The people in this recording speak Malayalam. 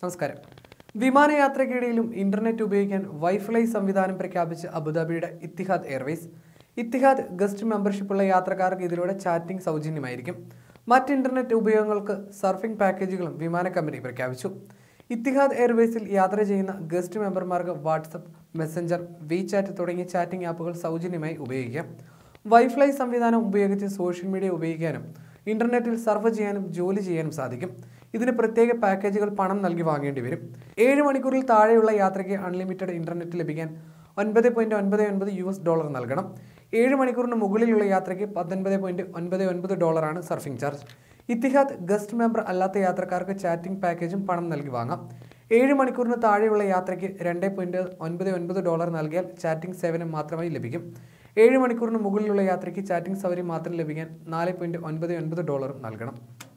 നമസ്കാരം വിമാനയാത്രയ്ക്കിടയിലും ഇന്റർനെറ്റ് ഉപയോഗിക്കാൻ വൈഫൈ സംവിധാനം പ്രഖ്യാപിച്ച് അബുദാബിയുടെ ഇത്തിഹാദ് എയർവേസ് ഇത്തിഹാദ് ഗസ്റ്റ് മെമ്പർഷിപ്പുള്ള യാത്രക്കാർക്ക് ഇതിലൂടെ ചാറ്റിംഗ് സൗജന്യമായിരിക്കും മറ്റ് ഇന്റർനെറ്റ് ഉപയോഗങ്ങൾക്ക് സർഫിംഗ് പാക്കേജുകളും വിമാന കമ്പനി പ്രഖ്യാപിച്ചു ഇത്തിഹാദ് എയർവേസിൽ യാത്ര ചെയ്യുന്ന ഗസ്റ്റ് മെമ്പർമാർക്ക് വാട്സപ്പ് മെസ്സഞ്ചർ വിചാറ്റ് തുടങ്ങിയ ചാറ്റിംഗ് ആപ്പുകൾ സൗജന്യമായി ഉപയോഗിക്കാം വൈഫൈ സംവിധാനം ഉപയോഗിച്ച് സോഷ്യൽ മീഡിയ ഉപയോഗിക്കാനും ഇന്റർനെറ്റിൽ സർഫ് ചെയ്യാനും ജോലി ചെയ്യാനും സാധിക്കും ഇതിന് പ്രത്യേക പാക്കേജുകൾ പണം നൽകി വാങ്ങേണ്ടി വരും ഏഴ് മണിക്കൂറിൽ താഴെയുള്ള യാത്രയ്ക്ക് അൺലിമിറ്റഡ് ഇന്റർനെറ്റ് ലഭിക്കാൻ ഒൻപത് പോയിന്റ് ഒൻപത് ഒൻപത് യു എസ് ഡോളർ നൽകണം ഏഴ് മണിക്കൂറിന് മുകളിലുള്ള യാത്രയ്ക്ക് പത്തൊൻപത് പോയിന്റ് ഒൻപത് ഒൻപത് ഡോളറാണ് surfing charge Etihad guest member അല്ലാത്ത യാത്രക്കാർക്ക് ചാറ്റിംഗ് പാക്കേജും പണം നൽകി വാങ്ങാം ഏഴ് മണിക്കൂറിന് താഴെയുള്ള യാത്രയ്ക്ക് രണ്ട് പോയിന്റ് ഒൻപത് ഒൻപത് ഡോളർ നൽകിയാൽ ചാറ്റിംഗ് സേവനം മാത്രമായി ലഭിക്കും ഏഴ് മണിക്കൂറിന് മുകളിലുള്ള യാത്രയ്ക്ക് ചാറ്റിംഗ് സൗകര്യം മാത്രം ലഭിക്കാൻ നാല് പോയിന്റ് ഒൻപത് ഒൻപത് ഡോളറും നൽകണം